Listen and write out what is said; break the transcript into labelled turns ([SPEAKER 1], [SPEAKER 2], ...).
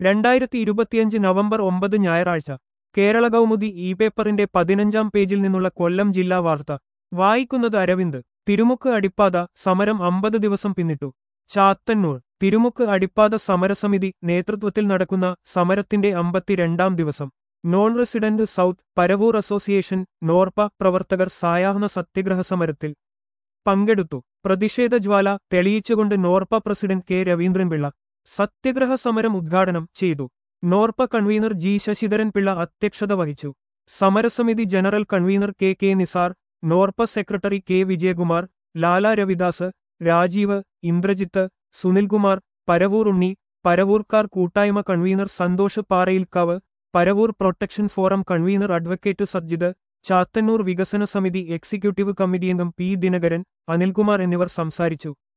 [SPEAKER 1] രണ്ടായിരത്തി ഇരുപത്തിയഞ്ച് നവംബർ ഒമ്പത് ഞായറാഴ്ച കേരള കൗമുദി ഇ പേപ്പറിന്റെ പതിനഞ്ചാം പേജിൽ നിന്നുള്ള കൊല്ലം ജില്ലാ വാർത്ത വായിക്കുന്നത് അരവിന്ദ് തിരുമുക്ക് അടിപ്പാത സമരം അമ്പത് ദിവസം പിന്നിട്ടു ചാത്തന്നൂർ തിരുമുക്ക് അടിപ്പാത സമരസമിതി നേതൃത്വത്തിൽ നടക്കുന്ന സമരത്തിന്റെ അമ്പത്തിരണ്ടാം ദിവസം non resident south Paravur association NORPA പ്രവർത്തകർ സായാഹ്ന സത്യഗ്രഹ സമരത്തിൽ പങ്കെടുത്തു പ്രതിഷേധ ജ്വാല തെളിയിച്ചുകൊണ്ട് നോർപ്പ പ്രസിഡന്റ് കെ രവീന്ദ്രൻപിള്ള സത്യഗ്രഹ സമരം ഉദ്ഘാടനം ചെയ്തു NORPA convener G Sasidharan Pillai അധ്യക്ഷത വഹിച്ചു സമരസമിതി general convener K K Nisar NORPA secretary K Vijayakumar Lala Ravidas Rajeev Indrajith Sunilkumar Paravur Unni പരവൂർക്കാർ കൂട്ടായ്മ convener Santhosh Parayilkavu Paravur protection forum convener advocate Sajjith Chathannoor വികസന സമിതി എക്സിക്യൂട്ടീവ് കമ്മിറ്റി അംഗം പി ദിനകരൻ അനിൽകുമാർ എന്നിവർ സംസാരിച്ചു